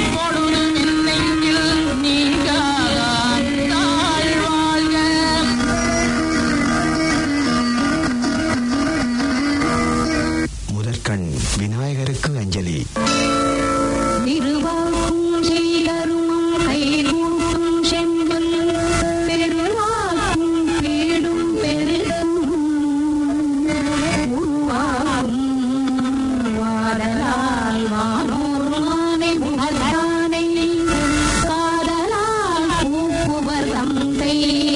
எப்பொழுதும் என் நெஞ்சில் நீங்காதான் தாழ்வாழ்க முதற்கண் விநாயகருக்கு அஞ்சலி திருவாக்கும் செய்தருமம் கைகூட்டும் செம்பல் பெருவாக்கும் பீடும் பெருகும் உருவாகும் வாடலால் வானோர் மானை முகத்தானை காதலால் பூக்குவர் தந்தை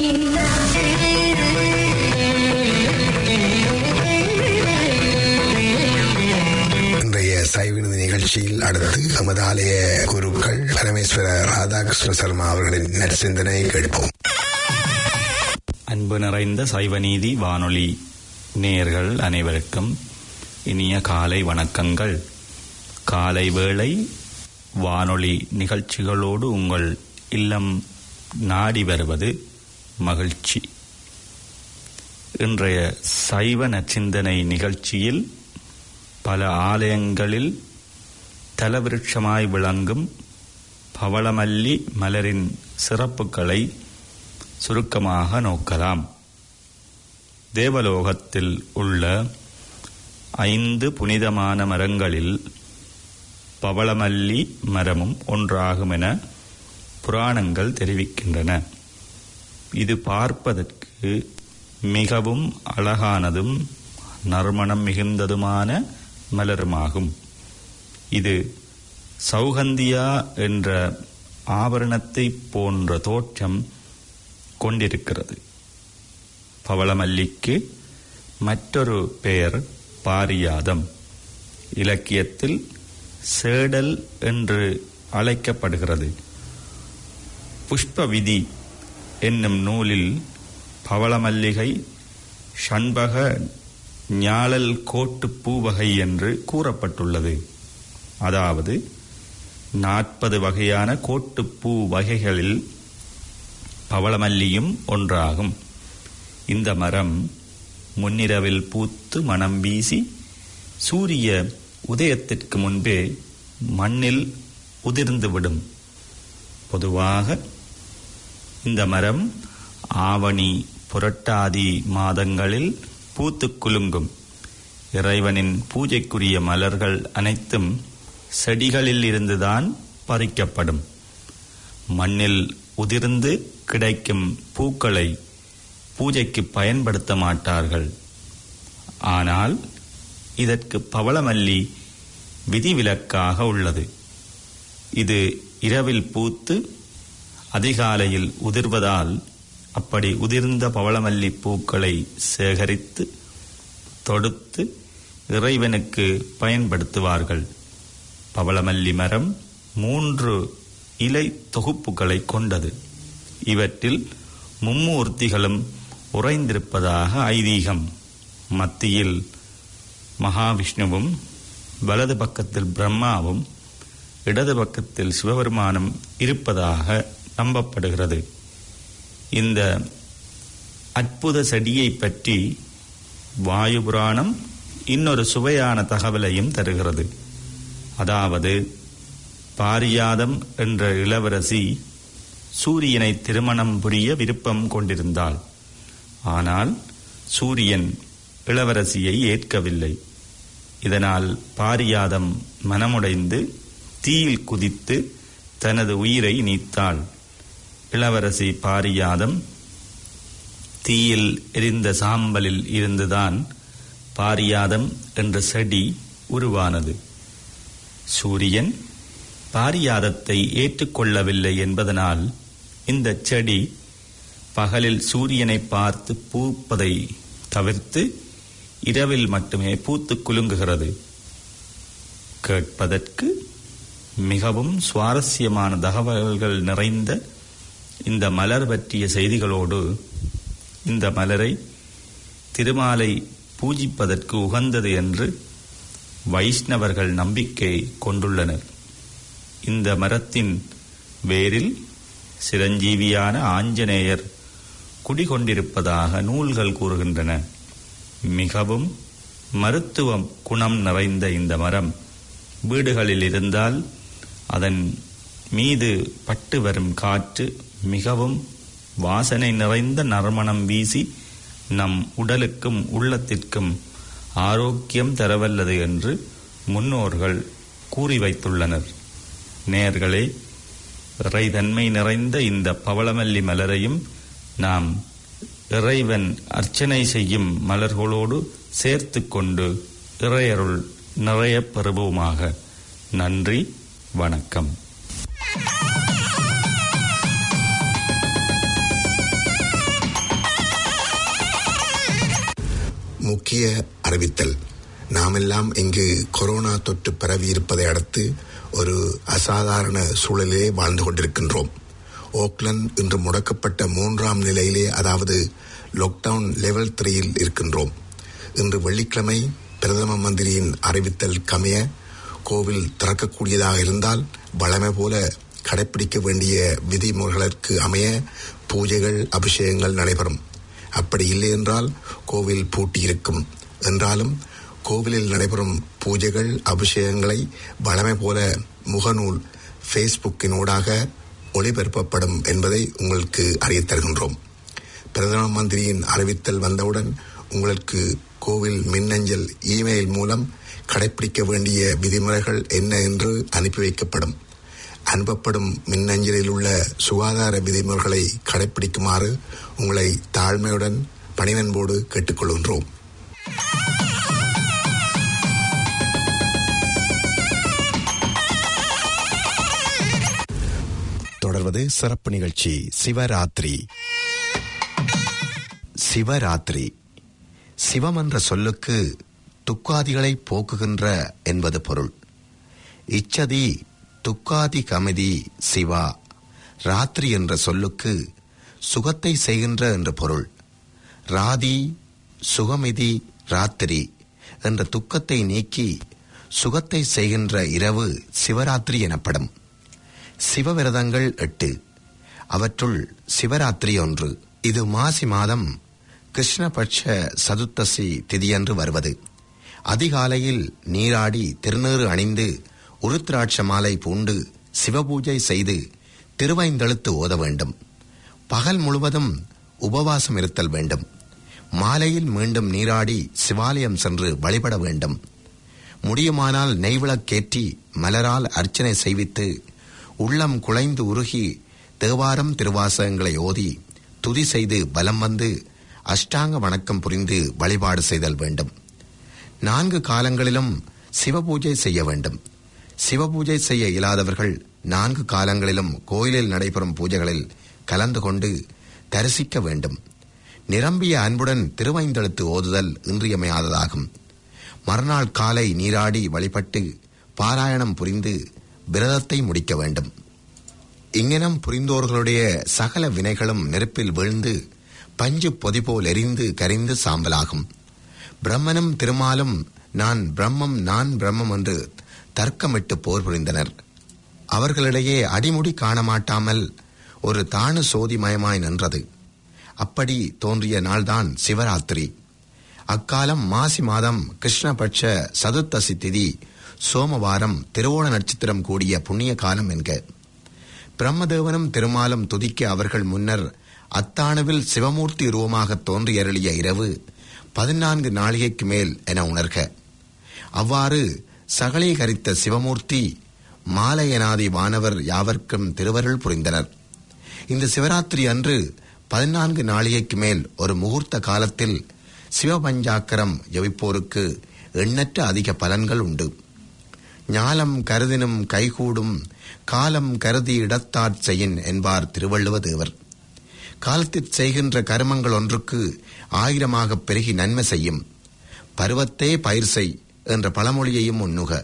இன்றைய சைவினது நிகழ்ச்சியில் அடுத்து நமது ஆலய குருக்கள் பரமேஸ்வர ராதாகிருஷ்ண சர்மா அவர்களின் நற்சிந்தனை கேட்போம் அன்பு நிறைந்த சைவநீதி வானொலி நேயர்கள் அனைவருக்கும் இனிய காலை வணக்கங்கள் காலை வேளை வானொலி நிகழ்ச்சிகளோடு உங்கள் இல்லம் நாடி வருவது மகிழ்ச்சி இன்றைய சைவ நச்சிந்தனை நிகழ்ச்சியில் பல ஆலயங்களில் தலவிருட்சமாய் விளங்கும் பவளமல்லி மலரின் சிறப்புகளை சுருக்கமாக நோக்கலாம் தேவலோகத்தில் உள்ள ஐந்து புனிதமான மரங்களில் பவளமல்லி மரமும் ஒன்றாகும் என புராணங்கள் தெரிவிக்கின்றன இது பார்ப்பதற்கு மிகவும் அழகானதும் நறுமணம் மிகுந்ததுமான மலருமாகும் இது சௌகந்தியா என்ற ஆபரணத்தை போன்ற தோற்றம் கொண்டிருக்கிறது பவளமல்லிக்கு மற்றொரு பெயர் பாரியாதம் இலக்கியத்தில் சேடல் என்று அழைக்கப்படுகிறது புஷ்ப விதி என்னும் நூலில் பவளமல்லிகை ஷண்பக ஞாழல் கோட்டு பூவகை என்று கூறப்பட்டுள்ளது அதாவது நாற்பது வகையான கோட்டுப்பூ வகைகளில் பவளமல்லியும் ஒன்றாகும் இந்த மரம் முன்னிரவில் பூத்து மனம் வீசி சூரிய உதயத்திற்கு முன்பே மண்ணில் உதிர்ந்துவிடும் பொதுவாக இந்த மரம் ஆவணி புரட்டாதி மாதங்களில் பூத்துக் குலுங்கும் இறைவனின் பூஜைக்குரிய மலர்கள் அனைத்தும் செடிகளில் இருந்துதான் பறிக்கப்படும் மண்ணில் உதிர்ந்து கிடைக்கும் பூக்களை பூஜைக்கு பயன்படுத்த மாட்டார்கள் ஆனால் இதற்கு பவளமல்லி விதிவிலக்காக உள்ளது இது இரவில் பூத்து அதிகாலையில் உதிர்வதால் அப்படி உதிர்ந்த பவளமல்லி பூக்களை சேகரித்து தொடுத்து இறைவனுக்கு பயன்படுத்துவார்கள் பவளமல்லி மரம் மூன்று இலை தொகுப்புகளை கொண்டது இவற்றில் மும்மூர்த்திகளும் உறைந்திருப்பதாக ஐதீகம் மத்தியில் மகாவிஷ்ணுவும் வலது பக்கத்தில் பிரம்மாவும் இடது பக்கத்தில் சிவபெருமானும் இருப்பதாக நம்பப்படுகிறது இந்த அற்புத செடியை பற்றி வாயு புராணம் இன்னொரு சுவையான தகவலையும் தருகிறது அதாவது பாரியாதம் என்ற இளவரசி சூரியனை திருமணம் புரிய விருப்பம் கொண்டிருந்தாள் ஆனால் சூரியன் இளவரசியை ஏற்கவில்லை இதனால் பாரியாதம் மனமுடைந்து தீயில் குதித்து தனது உயிரை நீத்தாள் இளவரசி பாரியாதம் தீயில் எரிந்த சாம்பலில் இருந்துதான் பாரியாதம் என்ற செடி உருவானது சூரியன் பாரியாதத்தை ஏற்றுக்கொள்ளவில்லை என்பதனால் இந்த செடி பகலில் சூரியனை பார்த்து பூப்பதை தவிர்த்து இரவில் மட்டுமே பூத்து குலுங்குகிறது கேட்பதற்கு மிகவும் சுவாரஸ்யமான தகவல்கள் நிறைந்த இந்த மலர் பற்றிய செய்திகளோடு இந்த மலரை திருமாலை பூஜிப்பதற்கு உகந்தது என்று வைஷ்ணவர்கள் நம்பிக்கை கொண்டுள்ளனர் இந்த மரத்தின் வேரில் சிரஞ்சீவியான ஆஞ்சநேயர் குடிகொண்டிருப்பதாக நூல்கள் கூறுகின்றன மிகவும் மருத்துவ குணம் நிறைந்த இந்த மரம் வீடுகளில் இருந்தால் அதன் மீது பட்டு வரும் காற்று மிகவும் வாசனை நிறைந்த நறுமணம் வீசி நம் உடலுக்கும் உள்ளத்திற்கும் ஆரோக்கியம் தரவல்லது என்று முன்னோர்கள் கூறி வைத்துள்ளனர் நேர்களே இறைதன்மை நிறைந்த இந்த பவளமல்லி மலரையும் நாம் இறைவன் அர்ச்சனை செய்யும் மலர்களோடு சேர்த்து கொண்டு இறையருள் நிறைய பெறுவோமாக நன்றி வணக்கம் முக்கிய அறிவித்தல் நாமெல்லாம் இங்கு கொரோனா தொற்று பரவி இருப்பதை அடுத்து ஒரு அசாதாரண சூழலிலே வாழ்ந்து கொண்டிருக்கின்றோம் ஓக்லண்ட் இன்று முடக்கப்பட்ட மூன்றாம் நிலையிலே அதாவது லாக்டவுன் லெவல் த்ரீயில் இருக்கின்றோம் இன்று வெள்ளிக்கிழமை பிரதம மந்திரியின் அறிவித்தல் கமைய கோவில் திறக்கக்கூடியதாக இருந்தால் வழமை போல கடைப்பிடிக்க வேண்டிய விதிமுறைகளுக்கு அமைய பூஜைகள் அபிஷேகங்கள் நடைபெறும் அப்படி இல்லை என்றால் கோவில் பூட்டியிருக்கும் என்றாலும் கோவிலில் நடைபெறும் பூஜைகள் அபிஷேகங்களை வழமை போல முகநூல் ஃபேஸ்புக்கினூடாக ஒளிபரப்பப்படும் என்பதை உங்களுக்கு அறியத் தருகின்றோம் பிரதம மந்திரியின் அறிவித்தல் வந்தவுடன் உங்களுக்கு கோவில் மின்னஞ்சல் இமெயில் மூலம் கடைப்பிடிக்க வேண்டிய விதிமுறைகள் என்ன என்று அனுப்பி வைக்கப்படும் அனுப்பப்படும் மின்னஞ்சலில் உள்ள சுகாதார விதிமுறைகளை கடைப்பிடிக்குமாறு உங்களை தாழ்மையுடன் பணிவன்போடு கேட்டுக்கொள்கின்றோம் தொடர்வது சிறப்பு நிகழ்ச்சி சிவராத்திரி சிவராத்திரி சிவம் என்ற சொல்லுக்கு துக்காதிகளை போக்குகின்ற என்பது பொருள் இச்சதி துக்காதி கமிதி சிவா ராத்திரி என்ற சொல்லுக்கு சுகத்தை செய்கின்ற என்ற பொருள் ராதி சுகமிதி ராத்திரி என்ற துக்கத்தை நீக்கி சுகத்தை செய்கின்ற இரவு சிவராத்திரி எனப்படும் சிவவிரதங்கள் எட்டு அவற்றுள் சிவராத்திரி ஒன்று இது மாசி மாதம் கிருஷ்ணபட்ச சதுர்த்தசி திதியன்று வருவது அதிகாலையில் நீராடி திருநீறு அணிந்து உருத்திராட்ச மாலை பூண்டு சிவபூஜை செய்து திருவைந்தெழுத்து ஓத வேண்டும் பகல் முழுவதும் உபவாசம் இருத்தல் வேண்டும் மாலையில் மீண்டும் நீராடி சிவாலயம் சென்று வழிபட வேண்டும் முடியுமானால் நெய்விளக்கேற்றி மலரால் அர்ச்சனை செய்வித்து உள்ளம் குலைந்து உருகி தேவாரம் திருவாசகங்களை ஓதி துதி செய்து பலம் வந்து அஷ்டாங்க வணக்கம் புரிந்து வழிபாடு செய்தல் வேண்டும் நான்கு காலங்களிலும் சிவபூஜை செய்ய வேண்டும் சிவபூஜை செய்ய இயலாதவர்கள் நான்கு காலங்களிலும் கோயிலில் நடைபெறும் பூஜைகளில் கலந்து கொண்டு தரிசிக்க வேண்டும் நிரம்பிய அன்புடன் திருவைந்தெழுத்து ஓதுதல் இன்றியமையாததாகும் மறுநாள் காலை நீராடி வழிபட்டு பாராயணம் புரிந்து விரதத்தை முடிக்க வேண்டும் இங்ஙனம் புரிந்தோர்களுடைய சகல வினைகளும் நெருப்பில் வீழ்ந்து பஞ்சு பொதி போல் எரிந்து கரிந்து சாம்பலாகும் பிரம்மனும் திருமாலும் நான் பிரம்மம் நான் பிரம்மம் என்று தர்க்கமிட்டு போர் புரிந்தனர் அவர்களிடையே அடிமுடி காணமாட்டாமல் ஒரு தானு சோதிமயமாய் நின்றது அப்படி தோன்றிய நாள்தான் சிவராத்திரி அக்காலம் மாசி மாதம் கிருஷ்ணபட்ச சதுர்த்தசி திதி சோமவாரம் திருவோண நட்சத்திரம் கூடிய புண்ணிய காலம் என்க பிரம்மதேவனும் திருமாலும் துதிக்க அவர்கள் முன்னர் அத்தாணுவில் சிவமூர்த்தி உருவமாக தோன்றியருளிய இரவு பதினான்கு நாளிகைக்கு மேல் என உணர்க அவ்வாறு சகலீகரித்த சிவமூர்த்தி மாலையனாதி வானவர் யாவர்க்கும் திருவருள் புரிந்தனர் இந்த சிவராத்திரி அன்று பதினான்கு நாளிகைக்கு மேல் ஒரு முகூர்த்த காலத்தில் சிவபஞ்சாக்கரம் ஜபிப்போருக்கு எண்ணற்ற அதிக பலன்கள் உண்டு ஞாலம் கருதினும் கைகூடும் காலம் கருதி இடத்தாற் செய்யின் என்பார் திருவள்ளுவ தேவர் காலத்தில் செய்கின்ற கர்மங்கள் ஒன்றுக்கு ஆயிரமாக பெருகி நன்மை செய்யும் பருவத்தே பயிர் செய் என்ற பழமொழியையும் உண்ணுக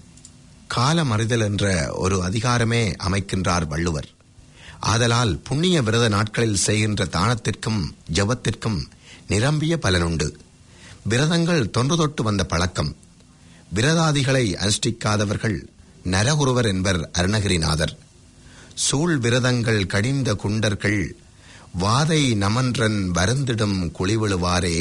காலம் அறிதல் என்ற ஒரு அதிகாரமே அமைக்கின்றார் வள்ளுவர் ஆதலால் புண்ணிய விரத நாட்களில் செய்கின்ற தானத்திற்கும் ஜபத்திற்கும் நிரம்பிய பலனுண்டு விரதங்கள் தொன்று தொட்டு வந்த பழக்கம் விரதாதிகளை அனுஷ்டிக்காதவர்கள் நரகுருவர் என்பர் அருணகிரிநாதர் சூழ் விரதங்கள் கடிந்த குண்டர்கள் வாதை நமன்றன் வருந்திடும் குழிவிழுவாரே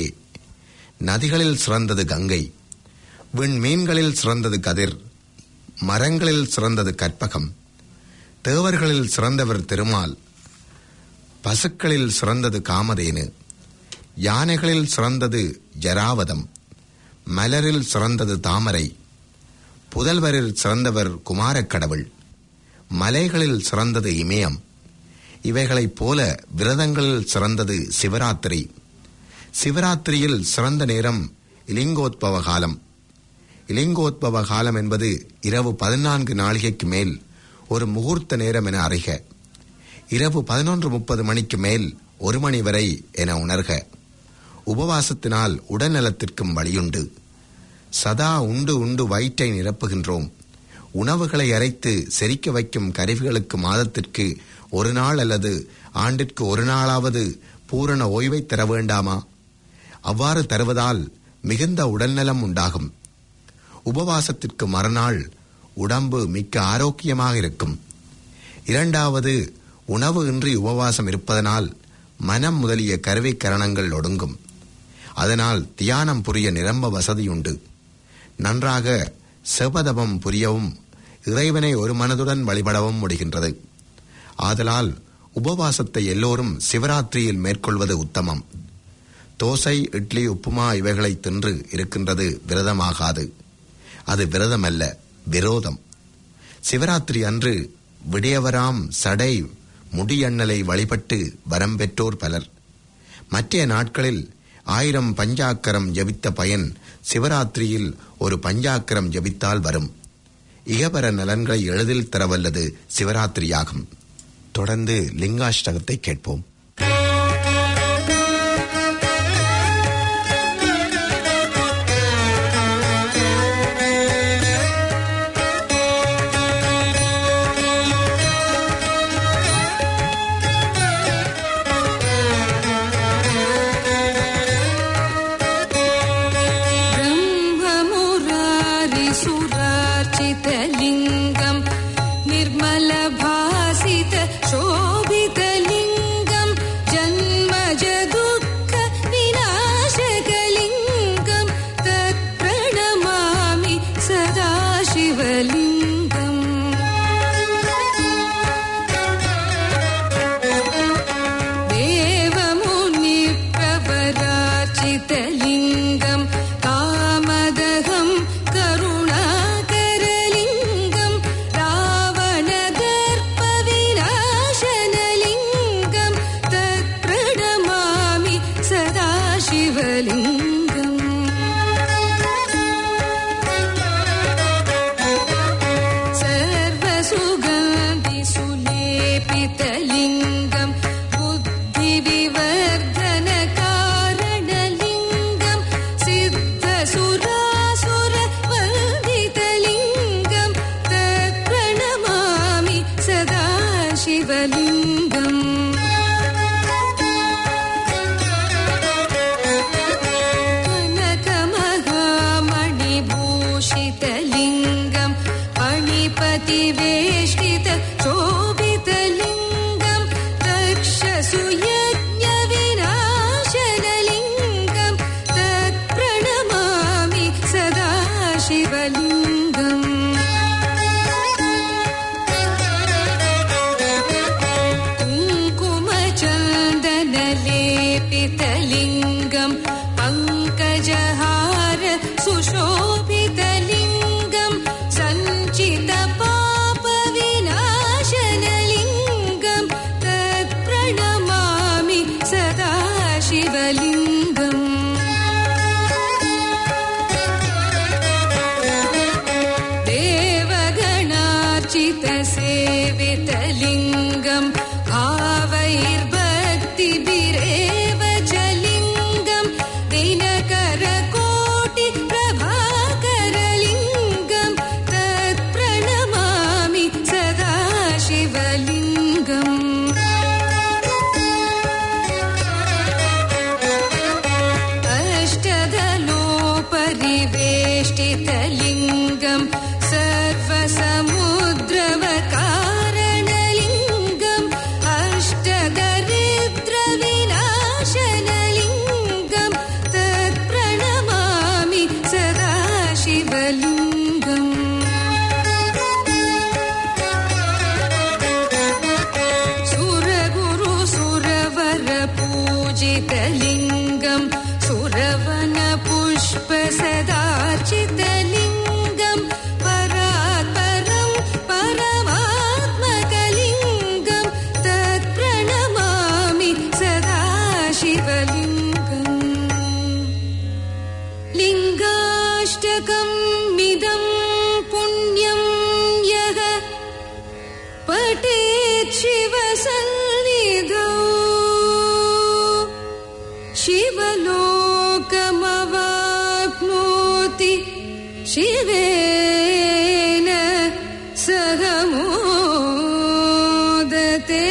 நதிகளில் சிறந்தது கங்கை விண்மீன்களில் சிறந்தது கதிர் மரங்களில் சிறந்தது கற்பகம் தேவர்களில் சிறந்தவர் திருமால் பசுக்களில் சிறந்தது காமதேனு யானைகளில் சிறந்தது ஜராவதம் மலரில் சிறந்தது தாமரை புதல்வரில் சிறந்தவர் குமாரக்கடவுள் மலைகளில் சிறந்தது இமயம் இவைகளைப் போல விரதங்களில் சிறந்தது சிவராத்திரி சிவராத்திரியில் சிறந்த நேரம் இலிங்கோத்பவ காலம் இலிங்கோத்பவ காலம் என்பது இரவு பதினான்கு நாளிகைக்கு மேல் ஒரு முகூர்த்த நேரம் என அறிக இரவு பதினொன்று முப்பது மணிக்கு மேல் ஒரு மணி வரை என உணர்க உபவாசத்தினால் உடல்நலத்திற்கும் வழியுண்டு சதா உண்டு உண்டு வயிற்றை நிரப்புகின்றோம் உணவுகளை அரைத்து செரிக்க வைக்கும் கருவிகளுக்கு மாதத்திற்கு ஒரு நாள் அல்லது ஆண்டிற்கு ஒரு நாளாவது பூரண ஓய்வை தர வேண்டாமா அவ்வாறு தருவதால் மிகுந்த உடல்நலம் உண்டாகும் உபவாசத்திற்கு மறுநாள் உடம்பு மிக்க ஆரோக்கியமாக இருக்கும் இரண்டாவது உணவு இன்றி உபவாசம் இருப்பதனால் மனம் முதலிய கருவை கரணங்கள் ஒடுங்கும் அதனால் தியானம் புரிய நிரம்ப வசதியுண்டு நன்றாக செபதபம் புரியவும் இறைவனை ஒரு மனதுடன் வழிபடவும் முடிகின்றது ஆதலால் உபவாசத்தை எல்லோரும் சிவராத்திரியில் மேற்கொள்வது உத்தமம் தோசை இட்லி உப்புமா இவைகளை தின்று இருக்கின்றது விரதமாகாது அது விரதமல்ல விரோதம் சிவராத்திரி அன்று விடையவராம் சடை முடியண்ணலை வழிபட்டு வரம் பெற்றோர் பலர் மற்ற நாட்களில் ஆயிரம் பஞ்சாக்கரம் ஜபித்த பயன் சிவராத்திரியில் ஒரு பஞ்சாக்கரம் ஜபித்தால் வரும் இகபர நலன்களை எளிதில் தரவல்லது சிவராத்திரியாகும் தொடர்ந்து லிங்காஷ்டகத்தை கேட்போம் ब्रह्ममुरारिसुरार्चितलिङ्गम् निर्मलभासित शोभितलिङ्गम् जन्मजदुःख विनाशकलिङ्गम् तत्प्रणमामि सदा शिवलिङ्गम् देवमुनिप्रवरार्चितलिङ्गम् कामदहं करुणाकरलिङ्गम् रावणदर्पविनाशनलिङ्गम् तत्प्रणमामि सदा शिवलिङ्गम् सर्वसुगन्धिसुलेपितलिङ्गम् बुद्धिविवर्धनकारणलिङ्गम् सिद्धसुरासुरवन्दितलिङ्गम् तत्प्रणमामि सदा शिवलिङ्गम् कनकमहामणिभूषितलिङ्गम् फणिपतिवेष्टित शोभितलिङ्गम् दक्षसुयज्ञविनाशनलिङ्गम् तत्प्रणमामि सदा शिवलिङ्गम् कुङ्कुमचन्दनलेपितलिङ्गम् पङ्कजहार सुशोभितलिङ्गम् सञ्चितपापविनाशनलिङ्गम् तत्प्रणमामि सदा शिवलिङ्गम् देवगणार्चितसेवितलिङ्गम् भावैर्भक्तिभिरेव च लिङ्गम् दिनकरकोटिप्रभाकरलिङ्गम् तत्प्रणमामि सदा शिवलिङ्गम् अष्टदलोपरिवेष्टितलिङ्गम् सर्वसमुद्रवकारणलिङ्गम् शिवसन्निधौ शिवलोकमवाप्नोति शिवेन सह मोदते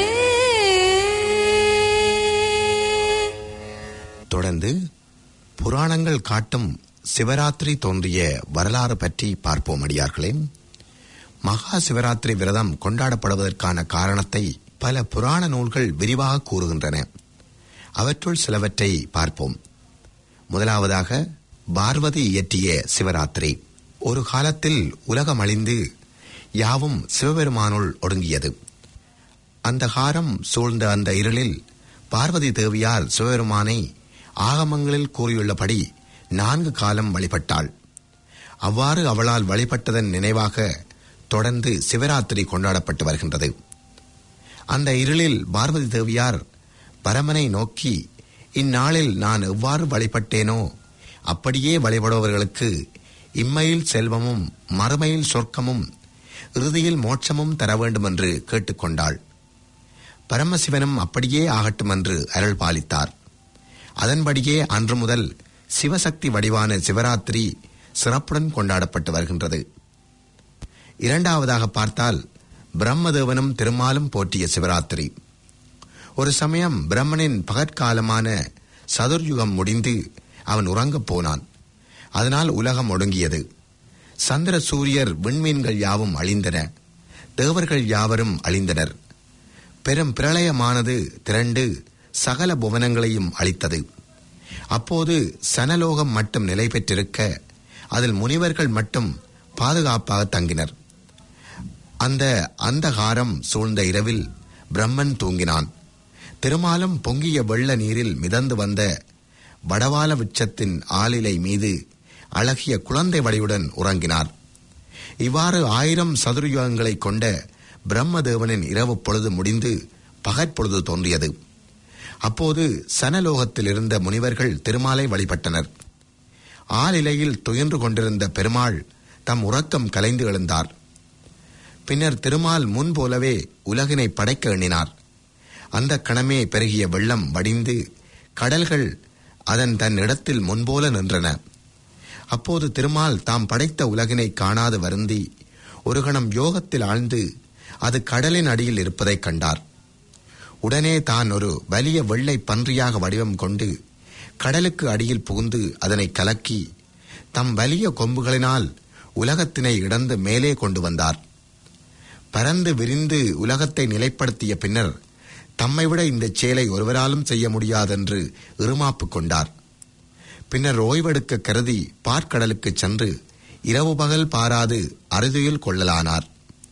தொடர்ந்து புராணங்கள் காட்டும் சிவராத்திரி தோன்றிய வரலாறு பற்றி பார்ப்போம் அடியார்களே மகா சிவராத்திரி விரதம் கொண்டாடப்படுவதற்கான காரணத்தை பல புராண நூல்கள் விரிவாக கூறுகின்றன அவற்றுள் சிலவற்றை பார்ப்போம் முதலாவதாக பார்வதி இயற்றிய சிவராத்திரி ஒரு காலத்தில் உலகம் அழிந்து யாவும் சிவபெருமானுள் ஒடுங்கியது அந்த காரம் சூழ்ந்த அந்த இருளில் பார்வதி தேவியார் சிவபெருமானை ஆகமங்களில் கூறியுள்ளபடி நான்கு காலம் வழிபட்டாள் அவ்வாறு அவளால் வழிபட்டதன் நினைவாக தொடர்ந்து சிவராத்திரி கொண்டாடப்பட்டு வருகின்றது அந்த இருளில் பார்வதி தேவியார் பரமனை நோக்கி இந்நாளில் நான் எவ்வாறு வழிபட்டேனோ அப்படியே வழிபடுபவர்களுக்கு இம்மையில் செல்வமும் மறுமையில் சொர்க்கமும் இறுதியில் மோட்சமும் தர வேண்டும் என்று கேட்டுக்கொண்டாள் பரமசிவனும் அப்படியே ஆகட்டும் என்று அருள் பாலித்தார் அதன்படியே அன்று முதல் சிவசக்தி வடிவான சிவராத்திரி சிறப்புடன் கொண்டாடப்பட்டு வருகின்றது இரண்டாவதாக பார்த்தால் பிரம்மதேவனும் திருமாலும் போற்றிய சிவராத்திரி ஒரு சமயம் பிரம்மனின் பகற்காலமான சதுர்யுகம் முடிந்து அவன் உறங்கப் போனான் அதனால் உலகம் ஒடுங்கியது சந்திர சூரியர் விண்மீன்கள் யாவும் அழிந்தன தேவர்கள் யாவரும் அழிந்தனர் பெரும் பிரளயமானது திரண்டு சகல புவனங்களையும் அளித்தது அப்போது சனலோகம் மட்டும் நிலை பெற்றிருக்க அதில் முனிவர்கள் மட்டும் பாதுகாப்பாக தங்கினர் அந்த அந்தகாரம் சூழ்ந்த இரவில் பிரம்மன் தூங்கினான் திருமாலும் பொங்கிய வெள்ள நீரில் மிதந்து வந்த வடவால விச்சத்தின் ஆளிலை மீது அழகிய குழந்தை வடிவுடன் உறங்கினார் இவ்வாறு ஆயிரம் சதுர்யுகங்களை கொண்ட பிரம்மதேவனின் இரவு பொழுது முடிந்து பகற்பொழுது தோன்றியது அப்போது சனலோகத்தில் இருந்த முனிவர்கள் திருமாலை வழிபட்டனர் ஆளிலையில் துயின்று கொண்டிருந்த பெருமாள் தம் உறக்கம் கலைந்து எழுந்தார் பின்னர் திருமால் முன் போலவே உலகினை படைக்க எண்ணினார் அந்த கணமே பெருகிய வெள்ளம் வடிந்து கடல்கள் அதன் தன் இடத்தில் முன்போல நின்றன அப்போது திருமால் தாம் படைத்த உலகினை காணாது வருந்தி ஒரு கணம் யோகத்தில் ஆழ்ந்து அது கடலின் அடியில் இருப்பதைக் கண்டார் உடனே தான் ஒரு வலிய வெள்ளை பன்றியாக வடிவம் கொண்டு கடலுக்கு அடியில் புகுந்து அதனை கலக்கி தம் வலிய கொம்புகளினால் உலகத்தினை இடந்து மேலே கொண்டு வந்தார் பரந்து விரிந்து உலகத்தை நிலைப்படுத்திய பின்னர் தம்மை விட இந்த செயலை ஒருவராலும் செய்ய முடியாதென்று இருமாப்பு கொண்டார் பின்னர் ஓய்வெடுக்க கருதி பார்க்கடலுக்கு சென்று இரவு பகல் பாராது அறுதியில் கொள்ளலானார்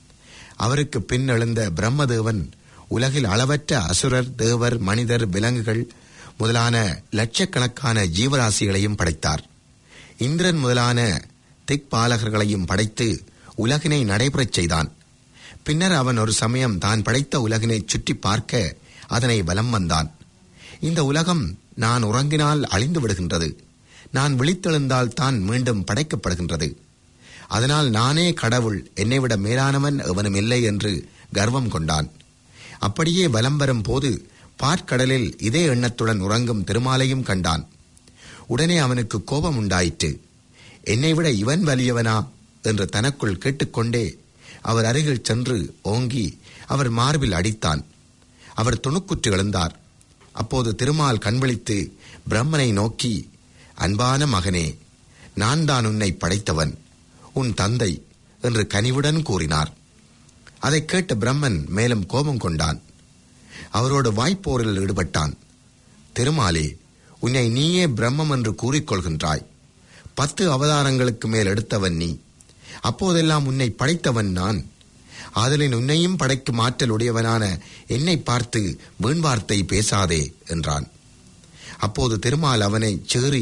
அவருக்கு பின் எழுந்த பிரம்மதேவன் உலகில் அளவற்ற அசுரர் தேவர் மனிதர் விலங்குகள் முதலான லட்சக்கணக்கான ஜீவராசிகளையும் படைத்தார் இந்திரன் முதலான திக்பாலகர்களையும் படைத்து உலகினை நடைபெறச் செய்தான் பின்னர் அவன் ஒரு சமயம் தான் படைத்த உலகினை சுற்றி பார்க்க அதனை வலம் வந்தான் இந்த உலகம் நான் உறங்கினால் அழிந்து விடுகின்றது நான் விழித்தெழுந்தால் தான் மீண்டும் படைக்கப்படுகின்றது அதனால் நானே கடவுள் என்னை விட மேலானவன் எவனும் இல்லை என்று கர்வம் கொண்டான் அப்படியே வலம் வரும் போது பாற்கடலில் இதே எண்ணத்துடன் உறங்கும் திருமாலையும் கண்டான் உடனே அவனுக்கு கோபம் உண்டாயிற்று என்னை விட இவன் வலியவனா என்று தனக்குள் கேட்டுக்கொண்டே அவர் அருகில் சென்று ஓங்கி அவர் மார்பில் அடித்தான் அவர் துணுக்குற்று எழுந்தார் அப்போது திருமால் கண்விழித்து பிரம்மனை நோக்கி அன்பான மகனே நான் தான் உன்னை படைத்தவன் உன் தந்தை என்று கனிவுடன் கூறினார் அதைக் கேட்ட பிரம்மன் மேலும் கோபம் கொண்டான் அவரோடு வாய்ப்போரில் ஈடுபட்டான் திருமாலே உன்னை நீயே பிரம்மம் என்று கூறிக்கொள்கின்றாய் பத்து அவதாரங்களுக்கு மேல் எடுத்தவன் நீ அப்போதெல்லாம் உன்னை படைத்தவன் நான் ஆதலின் உன்னையும் படைக்கும் ஆற்றல் உடையவனான என்னை பார்த்து வீண் வார்த்தை பேசாதே என்றான் அப்போது திருமால் அவனை சேறி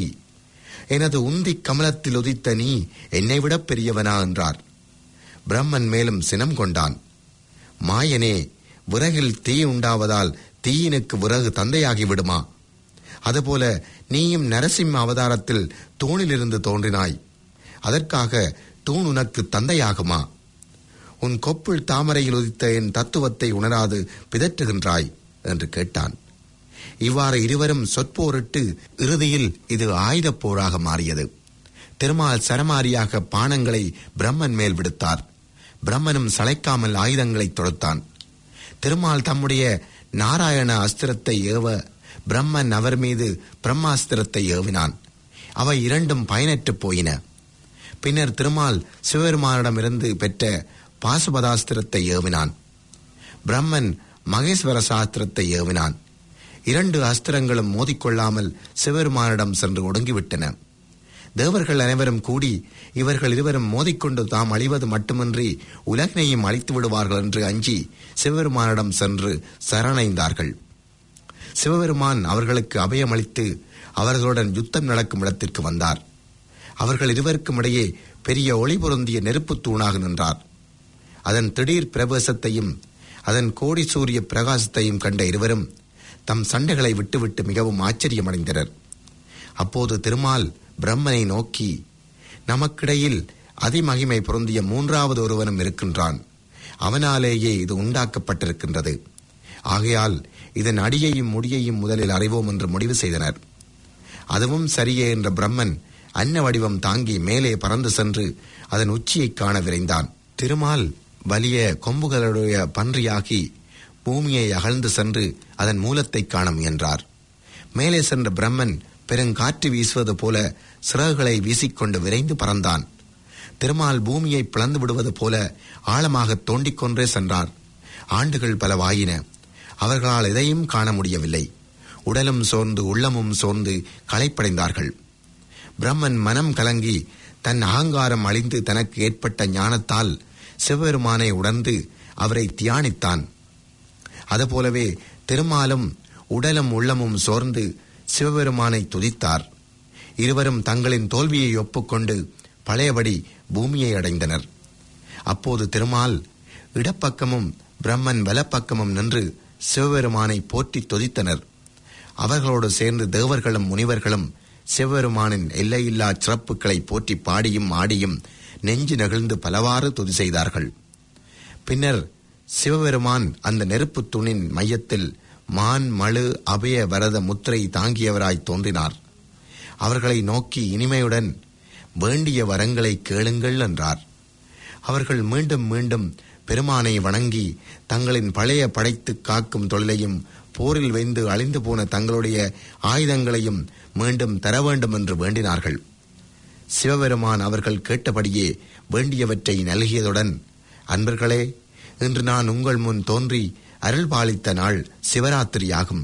எனது உந்தி கமலத்தில் உதித்த நீ என்னை விட பெரியவனா என்றார் பிரம்மன் மேலும் சினம் கொண்டான் மாயனே விறகில் தீ உண்டாவதால் தீயினுக்கு விறகு தந்தையாகி விடுமா அதுபோல நீயும் நரசிம்ம அவதாரத்தில் தூணிலிருந்து தோன்றினாய் அதற்காக தூண் உனக்கு தந்தையாகுமா உன் கொப்புள் தாமரையில் உதித்த என் தத்துவத்தை உணராது பிதற்றுகின்றாய் என்று கேட்டான் இவ்வாறு இருவரும் சொற்போரிட்டு இறுதியில் இது ஆயுதப் போராக மாறியது திருமால் சரமாரியாக பானங்களை பிரம்மன் மேல் விடுத்தார் பிரம்மனும் சளைக்காமல் ஆயுதங்களை தொடுத்தான் திருமால் தம்முடைய நாராயண அஸ்திரத்தை ஏவ பிரம்மன் அவர் மீது பிரம்மாஸ்திரத்தை ஏவினான் அவை இரண்டும் பயனற்றுப் போயின பின்னர் திருமால் சிவபெருமானிடமிருந்து பெற்ற பாசுபதாஸ்திரத்தை ஏவினான் பிரம்மன் மகேஸ்வர சாஸ்திரத்தை ஏவினான் இரண்டு அஸ்திரங்களும் மோதிக்கொள்ளாமல் சிவபெருமானிடம் சென்று ஒடுங்கிவிட்டன தேவர்கள் அனைவரும் கூடி இவர்கள் இருவரும் மோதிக்கொண்டு தாம் அழிவது மட்டுமின்றி உலகினையும் அழித்து விடுவார்கள் என்று அஞ்சி சிவபெருமானிடம் சென்று சரணடைந்தார்கள் சிவபெருமான் அவர்களுக்கு அபயமளித்து அவர்களுடன் யுத்தம் நடக்கும் இடத்திற்கு வந்தார் அவர்கள் இருவருக்கும் இடையே பெரிய ஒளி பொருந்திய நெருப்புத் தூணாக நின்றார் அதன் திடீர் பிரவேசத்தையும் அதன் கோடி சூரிய பிரகாசத்தையும் கண்ட இருவரும் தம் சண்டைகளை விட்டுவிட்டு மிகவும் ஆச்சரியமடைந்தனர் அப்போது திருமால் பிரம்மனை நோக்கி நமக்கிடையில் அதிமகிமை பொருந்திய மூன்றாவது ஒருவனும் இருக்கின்றான் அவனாலேயே இது உண்டாக்கப்பட்டிருக்கின்றது ஆகையால் இதன் அடியையும் முடியையும் முதலில் அறிவோம் என்று முடிவு செய்தனர் அதுவும் சரியே என்ற பிரம்மன் அன்ன வடிவம் தாங்கி மேலே பறந்து சென்று அதன் உச்சியைக் காண விரைந்தான் திருமால் வலிய கொம்புகளுடைய பன்றியாகி பூமியை அகழ்ந்து சென்று அதன் மூலத்தைக் காண முயன்றார் மேலே சென்ற பிரம்மன் பெருங்காற்று வீசுவது போல சிறகுகளை வீசிக்கொண்டு விரைந்து பறந்தான் திருமால் பூமியை பிளந்து விடுவது போல ஆழமாக தோண்டிக் கொன்றே சென்றார் ஆண்டுகள் பல வாயின அவர்களால் எதையும் காண முடியவில்லை உடலும் சோர்ந்து உள்ளமும் சோர்ந்து களைப்படைந்தார்கள் பிரம்மன் மனம் கலங்கி தன் அகங்காரம் அழிந்து தனக்கு ஏற்பட்ட ஞானத்தால் சிவபெருமானை உணர்ந்து அவரை தியானித்தான் அதுபோலவே திருமாலும் உடலும் உள்ளமும் சோர்ந்து சிவபெருமானை துதித்தார் இருவரும் தங்களின் தோல்வியை ஒப்புக்கொண்டு பழையபடி பூமியை அடைந்தனர் அப்போது திருமால் இடப்பக்கமும் பிரம்மன் வலப்பக்கமும் நின்று சிவபெருமானை போற்றி துதித்தனர் அவர்களோடு சேர்ந்து தேவர்களும் முனிவர்களும் சிவபெருமானின் எல்லையில்லா சிறப்புகளை போற்றி பாடியும் ஆடியும் நெஞ்சு நெகிழ்ந்து பலவாறு துதி செய்தார்கள் பின்னர் சிவபெருமான் அந்த நெருப்புத் தூணின் மையத்தில் மான் மழு அபய வரத முத்திரை தாங்கியவராய் தோன்றினார் அவர்களை நோக்கி இனிமையுடன் வேண்டிய வரங்களை கேளுங்கள் என்றார் அவர்கள் மீண்டும் மீண்டும் பெருமானை வணங்கி தங்களின் பழைய படைத்து காக்கும் தொழிலையும் போரில் வைந்து அழிந்து போன தங்களுடைய ஆயுதங்களையும் மீண்டும் தர வேண்டும் என்று வேண்டினார்கள் சிவபெருமான் அவர்கள் கேட்டபடியே வேண்டியவற்றை நல்கியதுடன் அன்பர்களே இன்று நான் உங்கள் முன் தோன்றி அருள் பாலித்த நாள் சிவராத்திரியாகும்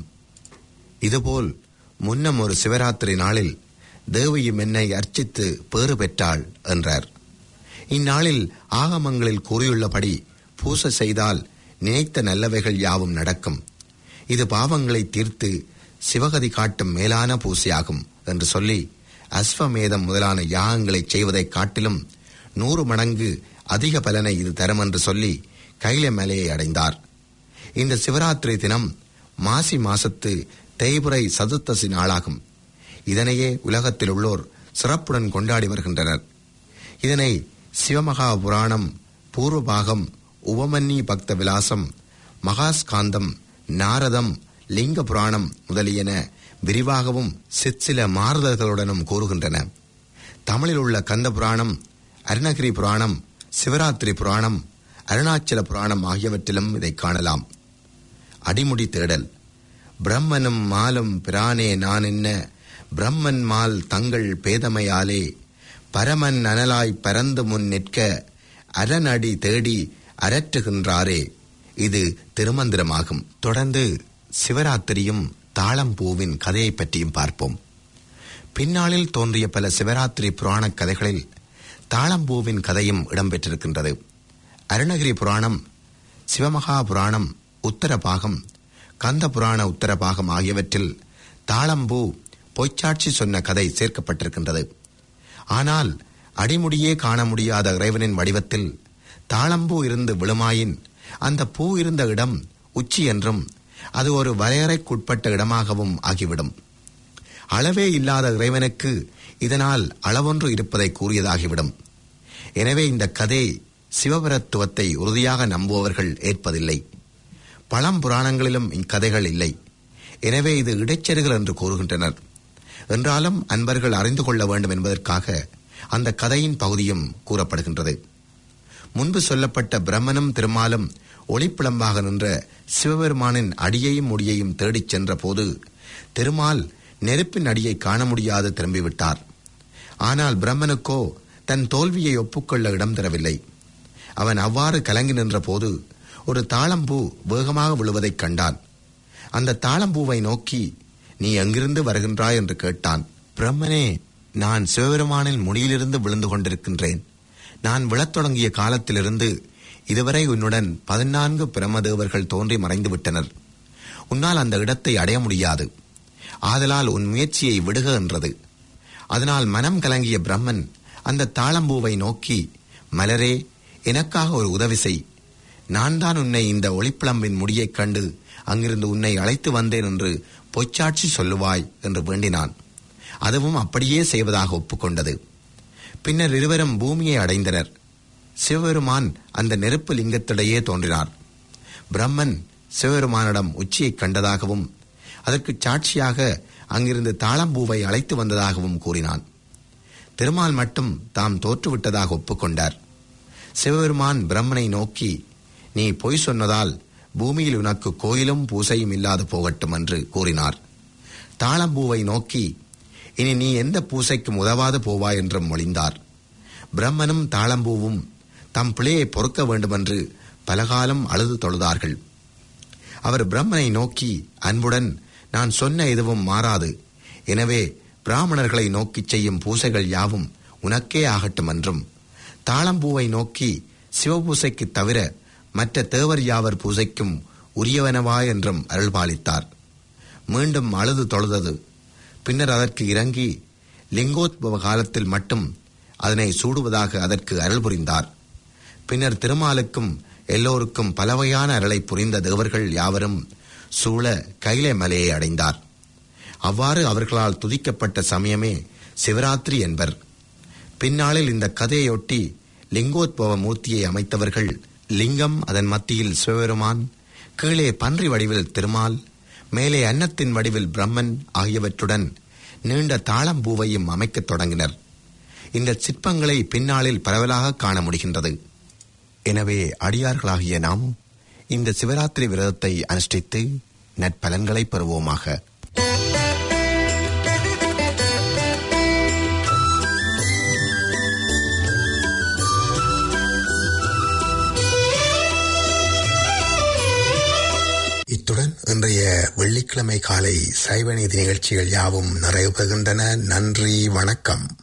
இதுபோல் முன்னம் ஒரு சிவராத்திரி நாளில் தேவியும் என்னை அர்ச்சித்து பேறு பெற்றாள் என்றார் இந்நாளில் ஆகமங்களில் கூறியுள்ளபடி பூசை செய்தால் நினைத்த நல்லவைகள் யாவும் நடக்கும் இது பாவங்களை தீர்த்து சிவகதி காட்டும் மேலான பூசையாகும் என்று சொல்லி அஸ்வமேதம் முதலான யாகங்களைச் செய்வதைக் காட்டிலும் நூறு மடங்கு அதிக பலனை இது தரும் என்று சொல்லி கைல மலையை அடைந்தார் இந்த சிவராத்திரி தினம் மாசி மாசத்து தேய்புரை சதுர்த்தசி நாளாகும் இதனையே உலகத்தில் உள்ளோர் சிறப்புடன் கொண்டாடி வருகின்றனர் இதனை சிவமகா புராணம் பூர்வபாகம் உவமன்னி பக்த விலாசம் மகாஸ்காந்தம் நாரதம் லிங்க புராணம் முதலியன விரிவாகவும் சிற்சில மாறுதல்களுடனும் கூறுகின்றன தமிழில் உள்ள கந்த புராணம் அருணகிரி புராணம் சிவராத்திரி புராணம் அருணாச்சல புராணம் ஆகியவற்றிலும் இதை காணலாம் அடிமுடி தேடல் பிரம்மனும் மாலும் பிரானே நான் என்ன பிரம்மன் மால் தங்கள் பேதமையாலே பரமன் அனலாய் பரந்து முன் நிற்க அரணடி தேடி அரற்றுகின்றாரே இது திருமந்திரமாகும் தொடர்ந்து சிவராத்திரியும் தாளம்பூவின் கதையை பற்றியும் பார்ப்போம் பின்னாளில் தோன்றிய பல சிவராத்திரி புராணக் கதைகளில் தாளம்பூவின் கதையும் இடம்பெற்றிருக்கின்றது அருணகிரி புராணம் சிவமகா புராணம் உத்தரபாகம் கந்த புராண உத்தரபாகம் ஆகியவற்றில் தாளம்பூ பொய்ச்சாட்சி சொன்ன கதை சேர்க்கப்பட்டிருக்கின்றது ஆனால் அடிமுடியே காண முடியாத இறைவனின் வடிவத்தில் தாளம்பூ இருந்து விழுமாயின் அந்த பூ இருந்த இடம் உச்சி என்றும் அது ஒரு வரையறைக்குட்பட்ட இடமாகவும் ஆகிவிடும் அளவே இல்லாத இறைவனுக்கு இதனால் அளவொன்று இருப்பதை கூறியதாகிவிடும் எனவே இந்த கதை சிவபரத்துவத்தை உறுதியாக நம்புபவர்கள் ஏற்பதில்லை பழம் புராணங்களிலும் இக்கதைகள் இல்லை எனவே இது இடைச்செருகள் என்று கூறுகின்றனர் என்றாலும் அன்பர்கள் அறிந்து கொள்ள வேண்டும் என்பதற்காக அந்த கதையின் பகுதியும் கூறப்படுகின்றது முன்பு சொல்லப்பட்ட பிரம்மனும் திருமாலும் ஒளிப்பிளம்பாக நின்ற சிவபெருமானின் அடியையும் முடியையும் தேடிச் சென்ற போது திருமால் நெருப்பின் அடியை காண முடியாது திரும்பிவிட்டார் ஆனால் பிரம்மனுக்கோ தன் தோல்வியை ஒப்புக்கொள்ள இடம் தரவில்லை அவன் அவ்வாறு கலங்கி நின்ற போது ஒரு தாளம்பூ வேகமாக விழுவதைக் கண்டான் அந்த தாளம்பூவை நோக்கி நீ எங்கிருந்து வருகின்றாய் என்று கேட்டான் பிரம்மனே நான் சிவபெருமானின் முடியிலிருந்து விழுந்து கொண்டிருக்கின்றேன் நான் விழத் தொடங்கிய காலத்திலிருந்து இதுவரை உன்னுடன் பதினான்கு பிரமதேவர்கள் தோன்றி மறைந்து விட்டனர் உன்னால் அந்த இடத்தை அடைய முடியாது ஆதலால் உன் முயற்சியை விடுக என்றது அதனால் மனம் கலங்கிய பிரம்மன் அந்த தாளம்பூவை நோக்கி மலரே எனக்காக ஒரு உதவி செய் நான் தான் உன்னை இந்த ஒளிப்பிளம்பின் முடியைக் கண்டு அங்கிருந்து உன்னை அழைத்து வந்தேன் என்று பொய்ச்சாட்சி சொல்லுவாய் என்று வேண்டினான் அதுவும் அப்படியே செய்வதாக ஒப்புக்கொண்டது பின்னர் இருவரும் பூமியை அடைந்தனர் சிவபெருமான் அந்த நெருப்பு லிங்கத்திடையே தோன்றினார் பிரம்மன் சிவபெருமானிடம் உச்சியைக் கண்டதாகவும் அதற்கு சாட்சியாக அங்கிருந்து தாளம்பூவை அழைத்து வந்ததாகவும் கூறினான் திருமால் மட்டும் தாம் தோற்றுவிட்டதாக ஒப்புக்கொண்டார் சிவபெருமான் பிரம்மனை நோக்கி நீ பொய் சொன்னதால் பூமியில் உனக்கு கோயிலும் பூசையும் இல்லாது போகட்டும் என்று கூறினார் தாளம்பூவை நோக்கி இனி நீ எந்த பூசைக்கும் உதவாது போவாய் என்றும் மொழிந்தார் பிரம்மனும் தாளம்பூவும் தம் பிழையை பொறுக்க வேண்டுமென்று பலகாலம் அழுது தொழுதார்கள் அவர் பிரம்மனை நோக்கி அன்புடன் நான் சொன்ன எதுவும் மாறாது எனவே பிராமணர்களை நோக்கிச் செய்யும் பூசைகள் யாவும் உனக்கே ஆகட்டும் என்றும் தாளம்பூவை நோக்கி சிவபூசைக்கு தவிர மற்ற தேவர் யாவர் பூசைக்கும் உரியவனவா என்றும் அருள்பாலித்தார் மீண்டும் அழுது தொழுதது பின்னர் அதற்கு இறங்கி லிங்கோத்பவ காலத்தில் மட்டும் அதனை சூடுவதாக அதற்கு அருள் புரிந்தார் பின்னர் திருமாலுக்கும் எல்லோருக்கும் பலவகையான அருளை புரிந்த தேவர்கள் யாவரும் சூழ கைலை மலையை அடைந்தார் அவ்வாறு அவர்களால் துதிக்கப்பட்ட சமயமே சிவராத்திரி என்பர் பின்னாளில் இந்த கதையொட்டி லிங்கோத்பவ மூர்த்தியை அமைத்தவர்கள் லிங்கம் அதன் மத்தியில் சிவபெருமான் கீழே பன்றி வடிவில் திருமால் மேலே அன்னத்தின் வடிவில் பிரம்மன் ஆகியவற்றுடன் நீண்ட தாளம்பூவையும் அமைக்கத் தொடங்கினர் இந்த சிற்பங்களை பின்னாளில் பரவலாக காண முடிகின்றது எனவே அடியார்களாகிய நாம் இந்த சிவராத்திரி விரதத்தை அனுஷ்டித்து நற்பலன்களை பெறுவோமாக இத்துடன் இன்றைய வெள்ளிக்கிழமை காலை சைவநீதி நிகழ்ச்சிகள் யாவும் நிறைவு பெறுகின்றன நன்றி வணக்கம்